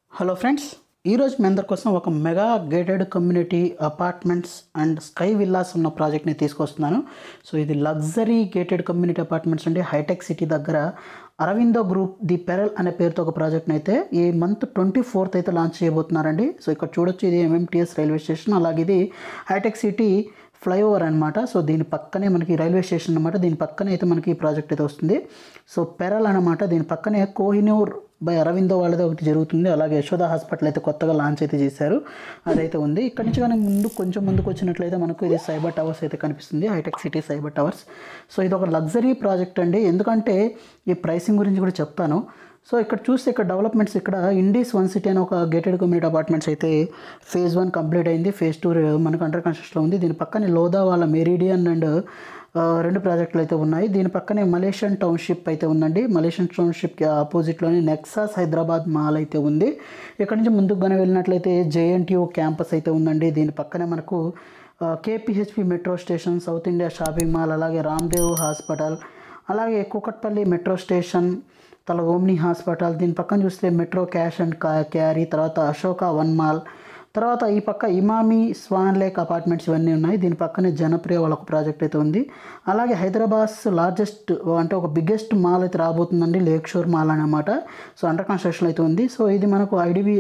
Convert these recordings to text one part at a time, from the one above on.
hello friends ఈరోజు మీ అందరి కోసం ఒక mega gated community apartments and sky villas ఉన్న ప్రాజెక్ట్ని తీసుకొస్తున్నాను సో ఇది లగ్జరీ గేటెడ్ కమ్యూనిటీ అపార్ట్మెంట్స్ అండి హైటెక్ సిటీ దగ్గర అరవిందో గ్రూప్ ది పెరల్ అనే పేరుతో ఒక ప్రాజెక్ట్ని అయితే ఈ మంత్ ట్వంటీ ఫోర్త్ అయితే లాంచ్ చేయబోతున్నారండి సో ఇక్కడ చూడొచ్చు ఇది ఎంఎంటీఎస్ రైల్వే స్టేషన్ అలాగే ఇది హైటెక్ సిటీ ఫ్లైఓవర్ అనమాట సో దీని పక్కనే మనకి రైల్వే స్టేషన్ అనమాట దీని పక్కనే అయితే మనకి ఈ ప్రాజెక్ట్ అయితే వస్తుంది సో పెరల్ అనమాట దీని పక్కనే కోహినూర్ బై అరవిందో వాళ్ళది ఒకటి జరుగుతుంది అలాగే యశోద హాస్పిటల్ అయితే కొత్తగా లాంచ్ అయితే చేశారు అదైతే ఉంది ఇక్కడ నుంచి కానీ ముందు కొంచెం ముందుకు వచ్చినట్లయితే మనకు ఇది సైబర్ టవర్స్ అయితే కనిపిస్తుంది హైటెక్ సిటీ సైబర్ టవర్స్ సో ఇది ఒక లగ్జరీ ప్రాజెక్ట్ అండి ఎందుకంటే ఈ ప్రైసింగ్ గురించి కూడా చెప్తాను సో ఇక్కడ చూస్తే ఇక్కడ డెవలప్మెంట్స్ ఇక్కడ ఇండీస్ వన్ సిటీ అని ఒక గేటెడ్ కమ్యూనిటీ అపార్ట్మెంట్స్ అయితే ఫేజ్ వన్ కంప్లీట్ అయింది ఫేజ్ టూ మనకు అండర్ కన్స్ట్రక్షన్లో ఉంది దీని పక్కనే లోదా వాళ్ళ మెరీడియన్ అండ్ ఆ, రెండు ప్రాజెక్టులు అయితే ఉన్నాయి దీని పక్కనే మలేషియన్ టౌన్షిప్ అయితే ఉందండి మలేషియన్ టౌన్షిప్కి ఆపోజిట్లోనే నెక్సాస్ హైదరాబాద్ మాల్ అయితే ఉంది ఇక్కడ నుంచి ముందుకు కానీ వెళ్ళినట్లయితే జేఎన్టీయూ క్యాంపస్ అయితే ఉందండి దీని పక్కనే మనకు KPHB metro station South India shopping mall అలాగే రామ్దేవ్ హాస్పిటల్ అలాగే కూకట్పల్లి మెట్రో స్టేషన్ తర్వాత ఓమ్ని హాస్పిటల్ దీని పక్కన చూస్తే మెట్రో క్యాష్ అండ్ క్యారీ తర్వాత అశోక వన్ మాల్ తర్వాత ఈ పక్క ఇమామి స్వాన్ లేక్ అపార్ట్మెంట్స్ ఇవన్నీ ఉన్నాయి దీని పక్కనే జనప్రియ వాళ్ళ ఒక ప్రాజెక్ట్ అయితే ఉంది అలాగే హైదరాబాద్ లార్జెస్ట్ అంటే ఒక బిగ్గెస్ట్ మాల్ అయితే రాబోతుందండి లేక్ షోర్ మాల్ అనమాట సో అండర్ కన్స్ట్రక్షన్ అయితే ఉంది సో ఇది మనకు ఐడిబి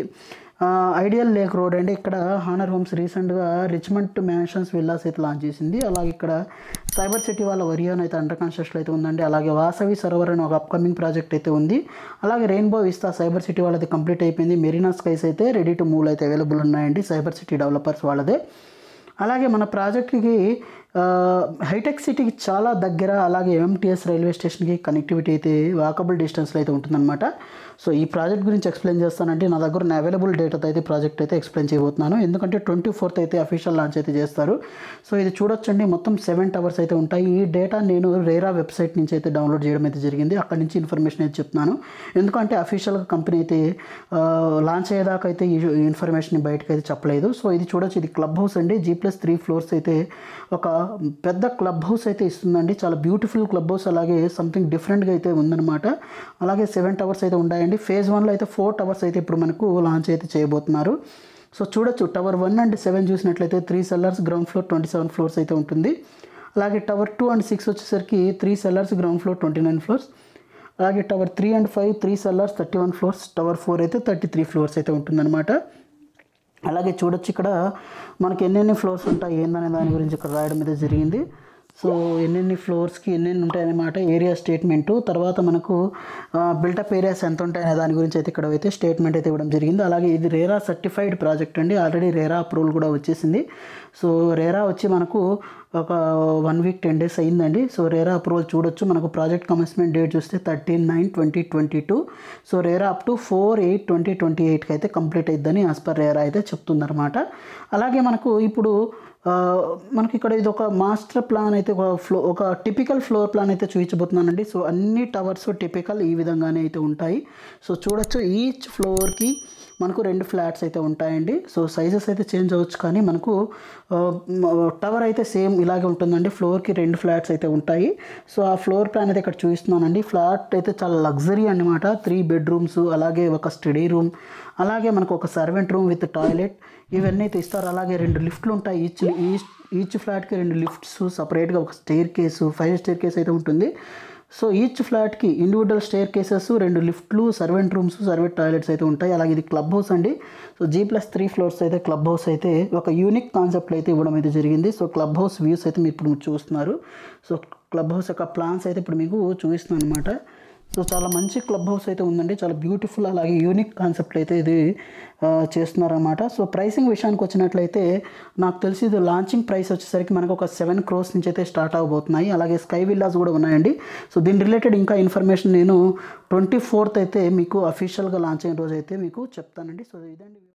ఐడియల్ లేక్ రోడ్ అండి ఇక్కడ హానర్ హోమ్స్ రీసెంట్గా రిచ్మండ్ మ్యాన్షన్స్ విల్లాస్ అయితే లాంచ్ చేసింది అలాగే ఇక్కడ సైబర్ సిటీ వాళ్ళ వరియోన్ అయితే అండర్ కన్స్ట్రక్షన్ అయితే ఉందండి అలాగే వాసవి సరోవర్ అని ఒక అప్కమింగ్ ప్రాజెక్ట్ అయితే ఉంది అలాగే రెయిన్బో విస్తా సైబర్ సిటీ వాళ్ళది కంప్లీట్ అయిపోయింది మెరీనా స్కైస్ అయితే రెడీ టు మూవ్ అయితే అవైలబుల్ ఉన్నాయండి సైబర్ సిటీ డెవలపర్స్ వాళ్ళదే అలాగే మన ప్రాజెక్ట్కి ఆ, హైటెక్ సిటీకి చాలా దగ్గర అలాగే ఎంటీఎస్ రైల్వే స్టేషన్కి కనెక్టివిటీ అయితే వాకబుల్ డిస్టెన్స్లో అయితే ఉంటుందన్నమాట సో ఈ ప్రాజెక్ట్ గురించి ఎక్స్ప్లెయిన్ చేస్తానంటే నా దగ్గర ఉన్న అవైలబుల్ డేటాతో అయితే ప్రాజెక్ట్ అయితే ఎక్స్ప్లెయిన్ చేయబోతున్నాను ఎందుకంటే ట్వంటీ ఫోర్త్ అయితే అఫీషియల్ లాంచ్ అయితే చేస్తారు సో ఇది చూడొచ్చండి మొత్తం సెవెన్ టవర్స్ అయితే ఉంటాయి ఈ డేటా నేను రేరా వెబ్సైట్ నుంచి అయితే డౌన్లోడ్ చేయడం అయితే జరిగింది అక్కడ నుంచి ఇన్ఫర్మేషన్ అయితే చెప్తున్నాను ఎందుకంటే అఫీషియల్గా కంపెనీ అయితే లాంచ్ అయ్యేదాకా అయితే ఈ ఇన్ఫర్మేషన్ బయటకు అయితే చెప్పలేదు సో ఇది చూడొచ్చు ఇది క్లబ్ హౌస్ అండి జీ ప్లస్ త్రీ ఫ్లోర్స్ అయితే ఒక పెద్ద క్లబ్ హౌస్ అయితే ఇస్తుందండి చాలా బ్యూటిఫుల్ క్లబ్ హౌస్ అలాగే సంథింగ్ డిఫరెంట్గా అయితే ఉందన్నమాట అలాగే సెవెన్ టవర్స్ అయితే ఉన్నాయండి ఫేజ్ వన్లో అయితే ఫోర్ టవర్స్ అయితే ఇప్పుడు మనకు లాంచ్ అయితే చేయబోతున్నారు సో చూడొచ్చు టవర్ వన్ అండ్ సెవెన్ చూసినట్లయితే three cellars ground floor twenty seven floors అయితే ఉంటుంది అలాగే టవర్ టూ అండ్ సిక్స్ వచ్చేసరికి three cellars ground floor twenty nine floors అలాగే tower three and five three cellars thirty one floors tower four అయితే thirty three floors అయితే ఉంటుందన్నమాట అలాగే చూడొచ్చు ఇక్కడ మనకి ఎన్నెన్ని ఫ్లోర్స్ ఉంటాయి ఏందనే దాని గురించి ఇక్కడ రాయడం అయితే జరిగింది సో ఎన్నెన్ని ఫ్లోర్స్కి ఎన్నెన్ని ఉంటాయన్నమాట ఏరియా స్టేట్మెంటు తర్వాత మనకు బిల్టప్ ఏరియాస్ ఎంత ఉంటాయనే దాని గురించి అయితే ఇక్కడ అయితే స్టేట్మెంట్ అయితే ఇవ్వడం జరిగింది అలాగే ఇది రేరా సర్టిఫైడ్ ప్రాజెక్ట్ అండి ఆల్రెడీ రేరా అప్రూవల్ కూడా వచ్చేసింది సో రేరా వచ్చి మనకు ఒక వన్ వీక్ టెన్ డేస్ అయిందండి సో రేరా అప్రూవల్ చూడొచ్చు మనకు ప్రాజెక్ట్ కమెన్స్మెంట్ డేట్ చూస్తే thirteen nine twenty twenty two so RERA up to four eight twenty twenty ఎయిట్కి అయితే కంప్లీట్ అయిద్దని యాజ్ పర్ రేరా అయితే చెప్తుందన్నమాట అలాగే మనకు ఇప్పుడు ఆ, మనకి ఇక్కడ ఇది ఒక మాస్టర్ ప్లాన్ అయితే ఒక ఫ్లో ఒక టిపికల్ ఫ్లోర్ ప్లాన్ అయితే చూపించబోతున్నానండి సో అన్ని టవర్స్ టిపికల్ ఈ విధంగానే అయితే ఉంటాయి సో చూడొచ్చు ఈచ్ ఫ్లోర్కి మనకు రెండు ఫ్లాట్స్ అయితే ఉంటాయండి సో సైజెస్ అయితే చేంజ్ అవ్వచ్చు కానీ మనకు టవర్ అయితే సేమ్ ఇలాగే ఉంటుందండి ఫ్లోర్కి రెండు ఫ్లాట్స్ అయితే ఉంటాయి సో ఆ ఫ్లోర్ ప్లాన్ అయితే ఇక్కడ చూపిస్తున్నానండి ఫ్లాట్ అయితే చాలా లగ్జరీ అన్నమాట త్రీ బెడ్రూమ్స్ అలాగే ఒక స్టడీ రూమ్ అలాగే మనకు ఒక సర్వెంట్ రూమ్ విత్ టాయిలెట్ ఇవన్నీ అయితే ఇస్తారు అలాగే రెండు లిఫ్ట్లు ఉంటాయి ఈచ్ ఈచ్ ఈచ్ ఫ్లాట్కి రెండు లిఫ్ట్స్ సపరేట్గా ఒక staircase five staircase అయితే ఉంటుంది సో ఈచ్ ఫ్లాట్కి ఇండివిజువల్ స్టేర్ కేసెస్ రెండు లిఫ్ట్లు సర్వెంట్ రూమ్స్ సర్వెంట్ టాయిలెట్స్ అయితే ఉంటాయి అలాగే ఇది క్లబ్ హౌస్ అండి so G plus three floors అయితే క్లబ్ హౌస్ అయితే ఒక యూనిక్ కాన్సెప్ట్ అయితే ఇవ్వడం అయితే జరిగింది సో క్లబ్ హౌస్ వ్యూస్ అయితే మీరు ఇప్పుడు చూస్తున్నారు సో క్లబ్ హౌస్ యొక్క ప్లాన్స్ అయితే ఇప్పుడు మీకు చూపిస్తున్నాను అనమాట సో చాలా మంచి క్లబ్ హౌస్ అయితే ఉందండి చాలా బ్యూటిఫుల్ అలాగే యూనిక్ కాన్సెప్ట్ అయితే ఇది ఆ, చేస్తున్నారన్నమాట సో ప్రైసింగ్ విషయానికి వచ్చినట్లయితే నాకు తెలిసి ఇది లాంచింగ్ ప్రైస్ వచ్చేసరికి మనకు ఒక సెవెన్ క్రోర్స్ నుంచి అయితే స్టార్ట్ అవబోతున్నాయి అలాగే స్కై విల్లాస్ కూడా ఉన్నాయండి సో దీని రిలేటెడ్ ఇంకా ఇన్ఫర్మేషన్ నేను ట్వంటీ ఫోర్త్ అయితే మీకు అఫీషియల్గా లాంచ్ అయిన రోజు అయితే మీకు చెప్తానండి సో ఇదండి